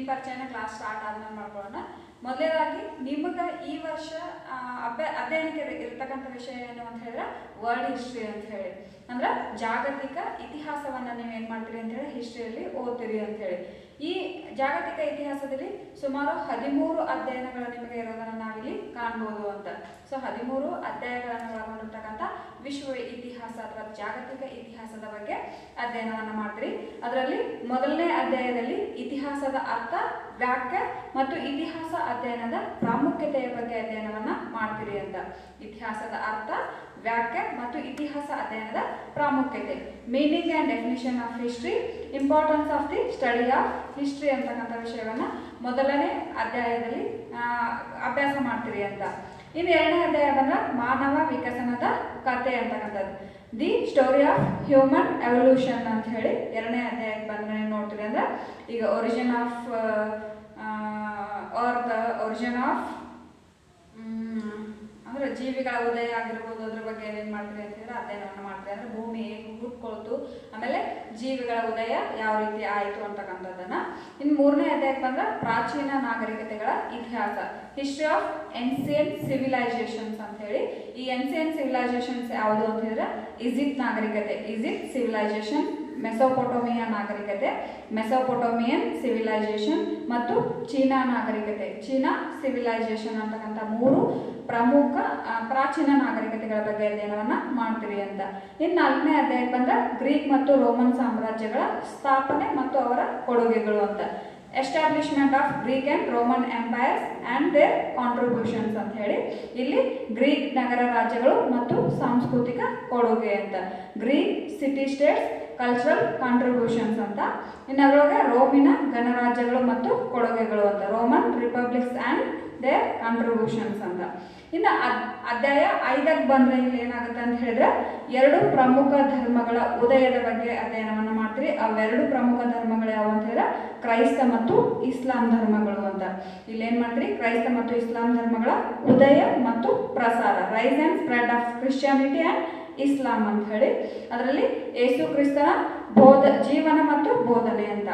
ನಿಮ್ಮ ಪರಿಚಯನ class start ಆದ್ಮೇಲೆ ಮಾಡ್ಕೊಳ್ಳೋಣ ಮೊದಲೇದಾಗಿ ನಿಮಗೆ ಈ ವರ್ಷ ಆ, ಅಭ್ಯ ಅಧ್ಯಯನಕ್ಕೆ ಇರ- ಇರ್ತಕ್ಕಂಥ ವಿಷಯ ಏನು ಅಂತ ಹೇಳಿದ್ರೆ ವರ್ಲ್ಡ್ ಹಿಸ್ಟ್ರಿ ಅಂತ ಹೇಳಿ ಅಂದ್ರೆ ಜಾಗತಿಕ ಇತಿಹಾಸವನ್ನ ನೀವು ಏನು ಮಾಡ್ತೀರಿ ಅಂತ ಹೇಳಿ ಹಿಸ್ಟ್ರಿಯಲ್ಲಿ ಓದ್ತೀರಿ ಅಂತ ಹೇಳಿ ಈ ಜಾಗತಿಕ ಇತಿಹಾಸದಲ್ಲಿ ಸುಮಾರು ಹದಿಮೂರು ಅಧ್ಯಯನಗಳು ನಿಮಗೆ ಇರೋದನ್ನ ನಾವಿಲ್ಲಿ ಕಾಣ್ಬೋದು ಅಂತ ಸೊ ಹದಿಮೂರು ಅಧ್ಯಾಯಗಳನ್ನು ಒಳಗೊಂಡಿರ್ತಕ್ಕಂಥ ವಿಶ್ವ ಇತಿಹಾಸ ಅಥವಾ ಜಾಗತಿಕ ಇತಿಹಾಸದ ಬಗ್ಗೆ ಅಧ್ಯಯನವನ್ನ ಮಾಡ್ತೀರಿ ಅದರಲ್ಲಿ ಮೊದಲನೇ ಅಧ್ಯಾಯದಲ್ಲಿ ಇತಿಹಾಸದ ಅರ್ಥ ವ್ಯಾಖ್ಯೆ ಮತ್ತು ಇತಿಹಾಸ ಅಧ್ಯಯನದ ಪ್ರಾಮುಖ್ಯತೆಯ ಬಗ್ಗೆ ಅಧ್ಯಯನವನ್ನ ಮಾಡ್ತೀರಿ ಅಂತ ಇತಿಹಾಸದ ಅರ್ಥ ವ್ಯಾಖ್ಯೆ ಮತ್ತು ಇತಿಹಾಸ ಅಧ್ಯಯನದ ಪ್ರಾಮುಖ್ಯತೆ meaning and definition of history importance of the study of history ಅಂತಕ್ಕಂಥ ವಿಷಯವನ್ನ ಮೊದಲನೇ ಅಧ್ಯಾಯದಲ್ಲಿ ಆ, ಅಭ್ಯಾಸ ಮಾಡ್ತೀರಿ ಅಂತ ಇನ್ನು ಎರಡನೇ ಅಧ್ಯಾಯ ಬಂದ್ರೆ ಮಾನವ ವಿಕಸನದ ಕತೆ ಅಂತಕ್ಕಂಥದ್ದು the story of human evolution ಅಂತ ಹೇಳಿ ಎರಡನೇ ಅಧ್ಯಾಯಕ್ಕೆ ಬಂದ್ರೆ ನೀವು ನೋಡ್ತೀರಿ ಅಂದ್ರೆ ಈಗ origin of or the origin of ಅಂದ್ರೆ ಜೀವಿಗಳ ಉದಯ ಆಗಿರ್ಬೋದು ಅದ್ರ ಬಗ್ಗೆ ಏನೇನು ಮಾಡ್ತೀರಿ ಅಂತ ಹೇಳಿದ್ರೆ ಅಧ್ಯಯನವನ್ನು ಮಾಡ್ತೀರಿ ಅಂದ್ರೆ ಭೂಮಿ ಹೇಗೆ ಹುಟ್ಕೊಳ್ತು ಆಮೇಲೆ ಜೀವಿಗಳ ಉದಯ ಯಾವ ರೀತಿ ಆಯಿತು ಅಂತಕ್ಕಂಥದ್ದನ್ನ ಇನ್ನು ಮೂರನೇ ಅಧ್ಯಾಯಕ್ಕೆ ಬಂದ್ರೆ ಪ್ರಾಚೀನ ನಾಗರಿಕತೆಗಳ ಇತಿಹಾಸ ಹಿಸ್ಟ್ರಿ ಆಫ್ ಎನ್ಸಿಯನ್ ಸಿವಿಲೈಸೇಷನ್ಸ್ ಅಂತ ಹೇಳಿ ಈ ಎನ್ಸಿಯನ್ ಸಿವಿಲೈಸೇಷನ್ಸ್ ಯಾವುದು ಅಂತ ಹೇಳಿದ್ರೆ ಈಜಿಪ್ಟ್ ನಾಗರಿಕತೆ ಈಜಿಪ್ಟ್ ಸಿವಿಲೈಸೇಷನ್ ಮೆಸೋಪೊಟೋಮಿಯಾ ನಾಗರಿಕತೆ ಮೆಸೋಪೊಟೋಮಿಯನ್ ಸಿವಿಲೈಸೇಷನ್ ಮತ್ತು ಚೀನಾ ನಾಗರಿಕತೆ ಚೀನಾ ಸಿವಿಲೈಸೇಷನ್ ಅಂತಕ್ಕಂಥ ಮೂರು ಪ್ರಮುಖ ಆ, ಪ್ರಾಚೀನ ನಾಗರಿಕತೆಗಳ ಬಗ್ಗೆ ಅಧ್ಯಯನವನ್ನ ಮಾಡ್ತೀರಿ ಅಂತ ಇನ್ನು ನಾಲ್ಕನೇ ಅಧ್ಯಾಯಕ್ಕೆ ಬಂದ್ರೆ ಗ್ರೀಕ್ ಮತ್ತು ರೋಮನ್ ಸಾಮ್ರಾಜ್ಯಗಳ ಸ್ಥಾಪನೆ ಮತ್ತು ಅವರ ಕೊಡುಗೆಗಳು ಅಂತ establishment of Greek and Roman empires and their contributions ಅಂತ ಹೇಳಿ ಇಲ್ಲಿ ಗ್ರೀಕ್ ನಗರ ರಾಜ್ಯಗಳು ಮತ್ತು ಸಾಂಸ್ಕೃತಿಕ ಕೊಡುಗೆ ಅಂತ Greek city states cultural contributions ಅಂತ ಇನ್ನು ಅದರೊಳಗೆ ರೋಮಿನ ಗಣರಾಜ್ಯಗಳು ಮತ್ತು ಕೊಡುಗೆಗಳು ಅಂತ Roman republics and their contributions ಅಂತ ಇನ್ನು ಅದ್- ಅಧ್ಯಾಯ ಐದಕ್ಕೆ ಬಂದ್ರೆ ಇಲ್ಲಿ ಏನಾಗುತ್ತೆ ಅಂತ ಹೇಳಿದ್ರೆ ಎರಡು ಪ್ರಮುಖ ಧರ್ಮಗಳ ಉದಯದ ಬಗ್ಗೆ ಅಧ್ಯಯನವನ್ನು ಮಾಡ್ತೀರಿ ಅವೆರಡು ಪ್ರಮುಖ ಧರ್ಮಗಳು ಯಾವ ಅಂತ ಹೇಳಿದ್ರೆ ಕ್ರೈಸ್ತ ಮತ್ತು ಇಸ್ಲಾಂ ಧರ್ಮಗಳು ಅಂತ ಇಲ್ಲಿ ಏನ್ ಮಾಡ್ತೀರಿ ಕ್ರೈಸ್ತ ಮತ್ತು ಇಸ್ಲಾಂ ಧರ್ಮಗಳ ಉದಯ ಮತ್ತು ಪ್ರಸಾರ rise and spread of Christianity and Islam ಅಂತ ಹೇಳಿ ಅದರಲ್ಲಿ ಯೇಸು ಕ್ರಿಸ್ತನ ಬೋಧ ಜೀವನ ಮತ್ತು ಬೋಧನೆ ಅಂತ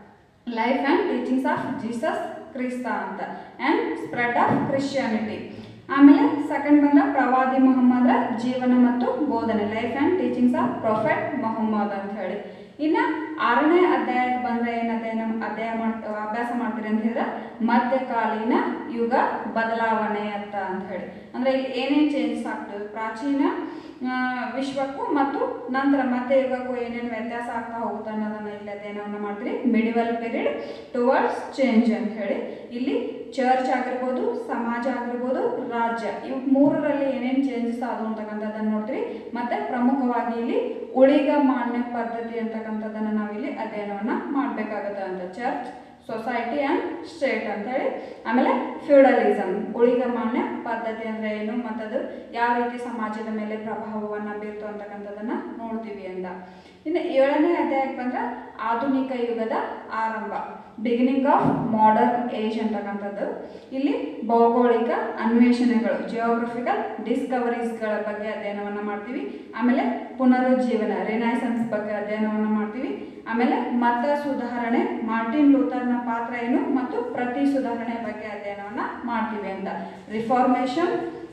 life and teachings of Jesus Christ ಅಂತ ಆ್ಯಂಡ್ ಸ್ಪ್ರೆಡ್ ಆಫ್ ಕ್ರಿಶ್ಚಿಯಾನಿಟಿ ಆಮೇಲೆ ಸೆಕೆಂಡ್ ಬಂದ ಪ್ರವಾದಿ ಮೊಹಮ್ಮದರ ಜೀವನ ಮತ್ತು ಬೋಧನೆ life and teachings of prophet Muhammad ಅಂತ ಹೇಳಿ ಇನ್ನು ಆರನೇ ಅಧ್ಯಾಯಕ್ಕೆ ಬಂದರೆ ಏನು ಅಧ್ಯಯನ ಅಧ್ಯಾಯ ಮಾಡ್ ಅಭ್ಯಾಸ ಮಾಡ್ತೀರಿ ಅಂತ ಹೇಳಿದ್ರೆ ಮಧ್ಯಕಾಲೀನ ಯುಗ ಬದಲಾವಣೆ ಅಂತ ಅಂತ ಹೇಳಿ ಅಂದರೆ ಇಲ್ಲಿ ಏನೇನು ಚೇಂಜಸ್ ಆಗ್ತದೆ ಪ್ರಾಚೀನ ಆ, ವಿಶ್ವಕ್ಕೂ ಮತ್ತು ನಂತರ ಮಧ್ಯ ಯುಗಕ್ಕೂ ಏನೇನು ವ್ಯತ್ಯಾಸ ಆಗ್ತಾ ಹೋಗುತ್ತೆ ಅನ್ನೋದನ್ನ ಇಲ್ಲಿ ಅಧ್ಯಯನವನ್ನು ಮಾಡ್ತೀರಿ ಮಿಡಿವಲ್ ಪೀರಿಯಡ್ ಟುವರ್ಡ್ಸ್ ಚೇಂಜ್ ಅಂತ ಹೇಳಿ ಇಲ್ಲಿ ಚರ್ಚ್ ಆಗಿರ್ಬೋದು ಸಮಾಜ ಆಗಿರ್ಬೋದು ರಾಜ್ಯ ಇವು ಮೂರರಲ್ಲಿ ಏನೇನು ಚೇಂಜಸ್ ಆದವು ಅಂತಕ್ಕಂಥದ್ದನ್ನು ನೋಡ್ತೀರಿ ಮತ್ತೆ ಪ್ರಮುಖವಾಗಿ ಇಲ್ಲಿ ಉಳಿಗ ಮಾನ್ಯ ಪದ್ಧತಿ ಅಂತಕ್ಕಂಥದ್ದನ್ನು ನಾವಿಲ್ಲಿ ಅಧ್ಯಯನವನ್ನ ಮಾಡಬೇಕಾಗತ್ತೆ ಅಂತ ಚರ್ಚ್ ಸೊಸೈಟಿ ಆ್ಯಂಡ್ ಸ್ಟೇಟ್ ಅಂತೇಳಿ ಆಮೇಲೆ ಫ್ಯೂಡಲಿಸಮ್ ಉಳಿಗ ಮಾನ್ಯ ಪದ್ಧತಿ ಅಂದರೆ ಏನು ಮತ್ತದು ಯಾವ ರೀತಿ ಸಮಾಜದ ಮೇಲೆ ಪ್ರಭಾವವನ್ನು ಬೀರ್ತು ಅಂತಕ್ಕಂಥದ್ದನ್ನು ನೋಡ್ತೀವಿ ಅಂತ ಇನ್ನು ಏಳನೇ ಅಧ್ಯಾಯಕ್ಕೆ ಬಂದ್ರೆ ಆಧುನಿಕ ಯುಗದ ಆರಂಭ ಬಿಗಿನಿಂಗ್ ಆಫ್ ಮಾಡರ್ನ್ ಏಜ್ ಅಂತಕ್ಕಂಥದ್ದು ಇಲ್ಲಿ ಭೌಗೋಳಿಕ ಅನ್ವೇಷಣೆಗಳು ಜಿಯೋಗ್ರಫಿಕಲ್ ಡಿಸ್ಕವರೀಸ್ಗಳ ಬಗ್ಗೆ ಅಧ್ಯಯನವನ್ನು ಮಾಡ್ತೀವಿ ಆಮೇಲೆ ಪುನರುಜ್ಜೀವನ ರಿನೈಸನ್ಸ್ ಬಗ್ಗೆ ಅಧ್ಯಯನವನ್ನು ಮಾಡ್ತೀವಿ ಆಮೇಲೆ ಮತ ಸುಧಾರಣೆ ಮಾರ್ಟಿನ್ ಲೂಥರ್ನ ಪಾತ್ರ ಏನು ಮತ್ತು ಪ್ರತಿ ಸುಧಾರಣೆ ಬಗ್ಗೆ ಅಧ್ಯಯನವನ್ನ ಮಾಡ್ತೀವಿ ಅಂತ reformation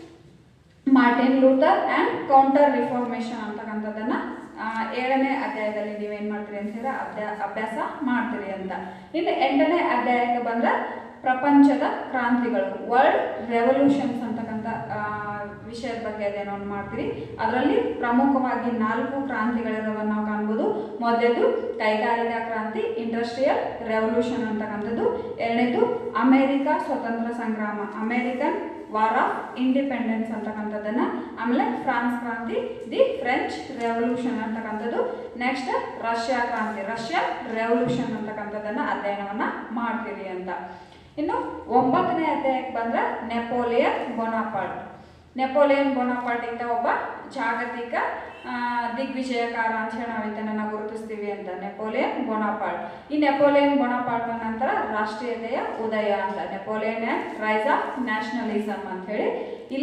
Martin Luther and counter reformation ಅಂತಕ್ಕಂಥದ್ದನ್ನ ಆ, ಏಳನೇ ಅಧ್ಯಾಯದಲ್ಲಿ ನೀವೇನು ಮಾಡ್ತೀರಿ ಅಂತ ಹೇಳಿದ್ರೆ ಅಭ್ಯಾ ಅಭ್ಯಾಸ ಮಾಡ್ತೀರಿ ಅಂತ ಇನ್ನು ಎಂಟನೇ ಅಧ್ಯಾಯಕ್ಕೆ ಬಂದ್ರೆ ಪ್ರಪಂಚದ ಕ್ರಾಂತಿಗಳು ವರ್ಲ್ಡ್ ರೆವಲ್ಯೂಷನ್ಸ್ ಅಂತಕ್ಕಂಥ ಆ, ವಿಷಯದ ಬಗ್ಗೆ ಅಧ್ಯಯನವನ್ನು ಮಾಡ್ತೀರಿ ಅದರಲ್ಲಿ ಪ್ರಮುಖವಾಗಿ ನಾಲ್ಕು ಕ್ರಾಂತಿಗಳಿರೋದನ್ನು ನಾವು ಕಾಣ್ಬೋದು ಮೊದಲೇದು ಕೈಗಾರಿಕಾ ಕ್ರಾಂತಿ ಇಂಡಸ್ಟ್ರಿಯಲ್ ರೆವಲ್ಯೂಷನ್ ಅಂತಕ್ಕಂಥದ್ದು ಎರಡನೇದು ಅಮೇರಿಕ ಸ್ವತಂತ್ರ ಸಂಗ್ರಾಮ ಅಮೇರಿಕನ್ ವಾರ್ ಆಫ್ ಇಂಡಿಪೆಂಡೆನ್ಸ್ ಅಂತಕ್ಕಂಥದ್ದನ್ನ ಆಮೇಲೆ ಫ್ರಾನ್ಸ್ ಕ್ರಾಂತಿ ದಿ ಫ್ರೆಂಚ್ ರೆವಲ್ಯೂಷನ್ ಅಂತಕ್ಕಂಥದ್ದು ನೆಕ್ಸ್ಟ್ ರಷ್ಯಾ ಕ್ರಾಂತಿ ರಷ್ಯಾ ರೆವಲ್ಯೂಷನ್ ಅಂತಕ್ಕಂಥದ್ದನ್ನ ಅಧ್ಯಯನವನ್ನ ಮಾಡ್ತೀವಿ ಅಂತ ಇನ್ನು ಒಂಬತ್ತನೇ ಅಧ್ಯಾಯಕ್ಕೆ ಬಂದ್ರೆ ನೆಪೋಲಿಯನ್ ಬೊನಾಪಾರ್ಟ್ ನೆಪೋಲಿಯನ್ ಬೊನಾಪಾರ್ಟ್ ಇಂದ ಒಬ್ಬ ಜಾಗತಿಕ ಆ, ದಿಗ್ವಿಜಯಕಾರ ಅಂತ ಹೇಳಿ ನಾವು ಇದನ್ನ ಗುರುತಿಸ್ತೀವಿ ಅಂತ ನೆಪೋಲಿಯನ್ ಬೊನಾಪಾರ್ಟ್ ಈ ನೆಪೋಲಿಯನ್ ಬೊನಾಪಾರ್ಟ್ ನಂತರ ರಾಷ್ಟ್ರೀಯತೆಯ ಉದಯ ಅಂತ Napoleon and rise of nationalism ಅಂತ ಹೇಳಿ ಇಲ್ಲಿ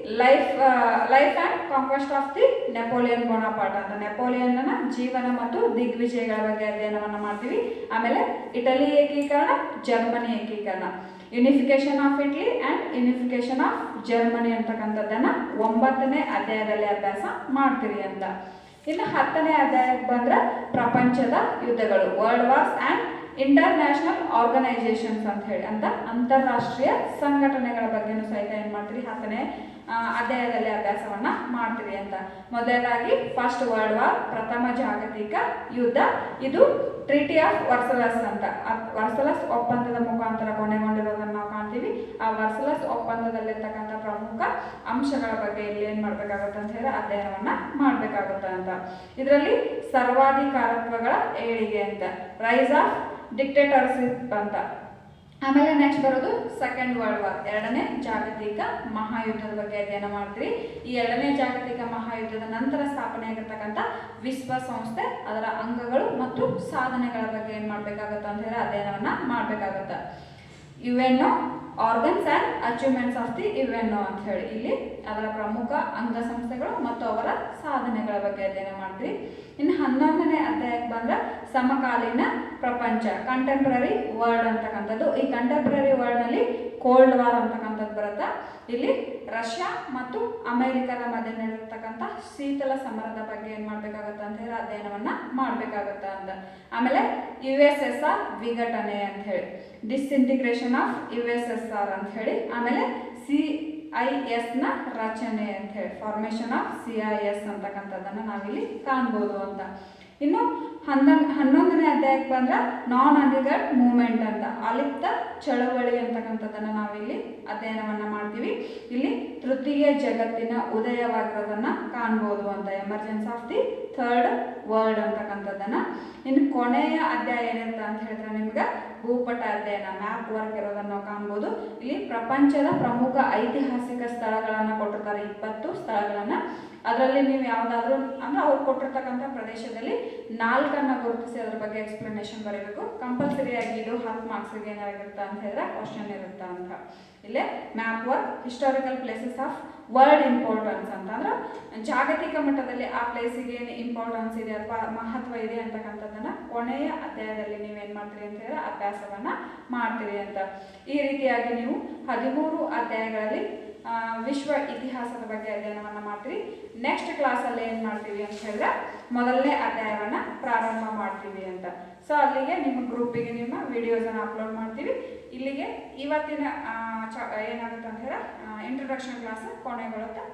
life life and conquest of the Napoleon Bonaparte ಅಂತ ನೆಪೋಲಿಯನ್ನ ಜೀವನ ಮತ್ತು ದಿಗ್ವಿಜಯಗಳ ಬಗ್ಗೆ ಅಧ್ಯಯನವನ್ನು ಮಾಡ್ತೀವಿ ಆಮೇಲೆ ಇಟಲಿ ಏಕೀಕರಣ ಜರ್ಮನಿ ಏಕೀಕರಣ unification of Italy and unification of Germany ಅಂತಕ್ಕಂಥದ್ದನ್ನು ಒಂಬತ್ತನೇ ಅಧ್ಯಾಯದಲ್ಲಿ ಅಭ್ಯಾಸ ಮಾಡ್ತೀರಿ ಅಂತ ಇನ್ನು ಹತ್ತನೇ ಅಧ್ಯಾಯಕ್ಕೆ ಬಂದ್ರೆ ಪ್ರಪಂಚದ ಯುದ್ಧಗಳು world wars and international organisations ಅಂತ ಹೇಳಿ ಅಂತ ಅಂತಾರಾಷ್ಟ್ರೀಯ ಸಂಘಟನೆಗಳ ಬಗ್ಗೆನೂ ಸಹಿತ ಏನು ಮಾಡ್ತೀರಿ ಹತ್ತನೇ ಆ, ಅಧ್ಯಾಯದಲ್ಲಿ ಅಭ್ಯಾಸವನ್ನ ಮಾಡ್ತೀರಿ ಅಂತ ಮೊದಲನೇದಾಗಿ ಫಸ್ಟ್ ವರ್ಲ್ಡ್ ವಾರ್ ಪ್ರಥಮ ಜಾಗತಿಕ ಯುದ್ಧ ಇದು ಟ್ರಿಟಿ ಆಫ್ ವರ್ಸಲಸ್ ಅಂತ ಆ ವರ್ಸಲಸ್ ಒಪ್ಪಂದದ ಮುಖಾಂತರ ಕೊನೆಗೊಂಡಿರೋದನ್ನು ನಾವು ಕಾಣ್ತೀವಿ ಆ ವರ್ಸಲಸ್ ಒಪ್ಪಂದದಲ್ಲಿರ್ತಕ್ಕಂಥ ಪ್ರಮುಖ ಅಂಶಗಳ ಬಗ್ಗೆ ಇಲ್ಲಿ ಏನು ಮಾಡಬೇಕಾಗುತ್ತೆ ಅಂತ ಹೇಳಿ ಅಧ್ಯಯನವನ್ನ ಮಾಡಬೇಕಾಗುತ್ತೆ ಅಂತ ಇದರಲ್ಲಿ ಸರ್ವಾಧಿಕಾರತ್ವಗಳ ಏಳಿಗೆ ಅಂತ ರೈಸ್ ಆಫ್ ಡಿಕ್ಟೇಟರ್ಶಿಪ್ ಅಂತ ಆಮೇಲೆ ನೆಕ್ಸ್ಟ್ ಬರೋದು ಸೆಕೆಂಡ್ ವರ್ಲ್ಡ್ ವಾರ್ ಎರಡನೇ ಜಾಗತಿಕ ಮಹಾಯುದ್ಧದ ಬಗ್ಗೆ ಅಧ್ಯಯನ ಮಾಡ್ತೀರಿ ಈ ಎರಡನೇ ಜಾಗತಿಕ ಮಹಾಯುದ್ಧದ ನಂತರ ಸ್ಥಾಪನೆಯಾಗಿರ್ತಕ್ಕಂಥ ವಿಶ್ವಸಂಸ್ಥೆ ಅದರ ಅಂಗಗಳು ಮತ್ತು ಸಾಧನೆಗಳ ಬಗ್ಗೆ ಏನು ಮಾಡಬೇಕಾಗುತ್ತೆ ಅಂತ ಹೇಳಿ ಅಧ್ಯಯನವನ್ನ ಮಾಡಬೇಕಾಗುತ್ತೆ U N organs and achievements of the U N ಅಂತ ಹೇಳಿ ಇಲ್ಲಿ ಅದರ ಪ್ರಮುಖ ಅಂಗಸಂಸ್ಥೆಗಳು ಮತ್ತು ಅವರ ಸಾಧನೆಗಳ ಬಗ್ಗೆ ಅಧ್ಯಯನ ಮಾಡ್ತೀವಿ ಇನ್ನು ಹನ್ನೊಂದನೇ ಅಧ್ಯಾಯಕ್ಕೆ ಬಂದ್ರೆ ಸಮಕಾಲೀನ ಪ್ರಪಂಚ ಕಂಟೆಂಪ್ರರಿ ವರ್ಲ್ಡ್ ಅಂತಕ್ಕಂಥದ್ದು ಈ ಕಂಟೆಂಪ್ರರಿ ವರ್ಲ್ಡ್ನಲ್ಲಿ ಕೋಲ್ಡ್ ವಾರ್ ಅಂತಕ್ಕಂಥದ್ದು ಬರುತ್ತೆ ಇಲ್ಲಿ ರಷ್ಯಾ ಮತ್ತು ಅಮೆರಿಕದ ಮಧ್ಯೆ ನಡೆದಿರ್ತಕ್ಕಂಥ ಶೀತಲ ಸಮರದ ಬಗ್ಗೆ ಏನು ಮಾಡಬೇಕಾಗತ್ತೆ ಅಂತ ಹೇಳಿ ಅಧ್ಯಯನವನ್ನ ಮಾಡಬೇಕಾಗತ್ತೆ ಅಂತ ಆಮೇಲೆ ಯು ಎಸ್ ಎಸ್ ಆರ್ ವಿಘಟನೆ ಅಂತ ಹೇಳಿ disintegration of U S S R ಅಂತ ಹೇಳಿ ಆಮೇಲೆ ಸಿ ಐ ಎಸ್ನ ರಚನೆ ಅಂತ ಹೇಳಿ formation of C I S ಅಂತಕ್ಕಂಥದ್ದನ್ನು ನಾವಿಲ್ಲಿ ಕಾಣ್ಬೋದು ಅಂತ ಇನ್ನು ಹನ್ನೊಂದು ಹನ್ನೊಂದನೇ ಅಧ್ಯಾಯಕ್ಕೆ ಬಂದ್ರೆ ನಾನ್ ಅಲಿಗಡ್ ಮೂವ್ಮೆಂಟ್ ಅಂತ ಅಲಿಪ್ತ ಚಳವಳಿ ಅಂತಕ್ಕಂಥದ್ದನ್ನು ನಾವಿಲ್ಲಿ ಅಧ್ಯಯನವನ್ನ ಮಾಡ್ತೀವಿ ಇಲ್ಲಿ ತೃತೀಯ ಜಗತ್ತಿನ ಉದಯವಾಗಿರೋದನ್ನ ಕಾಣ್ಬೋದು ಅಂತ emergence of the third world ಅಂತಕ್ಕಂಥದ್ದನ್ನ ಇನ್ನು ಕೊನೆಯ ಅಧ್ಯಾಯ ಏನಿರುತ್ತೆ ಅಂತ ಹೇಳಿದ್ರೆ ನಿಮ್ಗೆ ಭೂಪಟ ಅಧ್ಯಯನ ಮ್ಯಾಪ್ ವರ್ಕ್ ಇರೋದನ್ನ ನಾವು ಕಾಣ್ಬೋದು ಇಲ್ಲಿ ಪ್ರಪಂಚದ ಪ್ರಮುಖ ಐತಿಹಾಸಿಕ ಸ್ಥಳಗಳನ್ನು ಕೊಟ್ಟಿರ್ತಾರೆ ಇಪ್ಪತ್ತು ಸ್ಥಳಗಳನ್ನು ಅದರಲ್ಲಿ ನೀವು ಯಾವುದಾದ್ರೂ ಅಂದ್ರೆ ಅವ್ರು ಕೊಟ್ಟಿರ್ತಕ್ಕಂಥ ಪ್ರದೇಶದಲ್ಲಿ ನಾಲ್ಕನ್ನ ಗುರುತಿಸಿ ಅದ್ರ ಬಗ್ಗೆ ಎಕ್ಸ್ಪ್ಲನೇಷನ್ ಬರೀಬೇಕು ಕಂಪಲ್ಸರಿ ಆಗಿ ಇದು ಹತ್ತು ಮಾರ್ಕ್ಸಿಗೆ ಏನಾಗಿರುತ್ತೆ ಅಂತ ಹೇಳಿದ್ರೆ ಕ್ವಶನ್ ಇರುತ್ತೆ ಅಂತ ಇಲ್ಲೇ map work historical places of world importance ಅಂತ ಅಂದ್ರೆ ಜಾಗತಿಕ ಮಟ್ಟದಲ್ಲಿ ಆ ಪ್ಲೇಸಿಗೆ ಏನು ಇಂಪಾರ್ಟೆನ್ಸ್ ಇದೆ ಅಥವಾ ಮಹತ್ವ ಇದೆ ಅಂತಕ್ಕಂಥದ್ದನ್ನ ಕೊನೆಯ ಅಧ್ಯಾಯದಲ್ಲಿ ನೀವೇನು ಮಾಡ್ತೀರಿ ಅಂತ ಹೇಳಿದ್ರೆ ಅಭ್ಯಾಸವನ್ನ ಮಾಡ್ತೀರಿ ಅಂತ ಈ ರೀತಿಯಾಗಿ ನೀವು ಹದಿಮೂರು ಅಧ್ಯಾಯಗಳಲ್ಲಿ ಆ, ವಿಶ್ವ ಇತಿಹಾಸದ ಬಗ್ಗೆ ಅಧ್ಯಯನವನ್ನ ಮಾಡ್ತೀವಿ ನೆಕ್ಸ್ಟ್ ಕ್ಲಾಸಲ್ಲಿ ಏನು ಮಾಡ್ತೀವಿ ಅಂತ ಹೇಳಿದ್ರೆ ಮೊದಲನೇ ಅಧ್ಯಾಯವನ್ನ ಪ್ರಾರಂಭ ಮಾಡ್ತೀವಿ ಅಂತ ಸೊ ಅಲ್ಲಿಗೆ ನಿಮ್ಮ ಗ್ರೂಪಿಗೆ ನಿಮ್ಮ ವಿಡಿಯೋಸನ್ನು ಅಪ್ಲೋಡ್ ಮಾಡ್ತೀವಿ ಇಲ್ಲಿಗೆ ಇವತ್ತಿನ ಆ, ಚ ಏನಾಗುತ್ತೆ ಅಂತ ಹೇಳಿದ್ರೆ ಇಂಟ್ರೊಡಕ್ಷನ್ ಕ್ಲಾಸ್ ಕೊನೆಗೊಳ್ಳುತ್ತೆ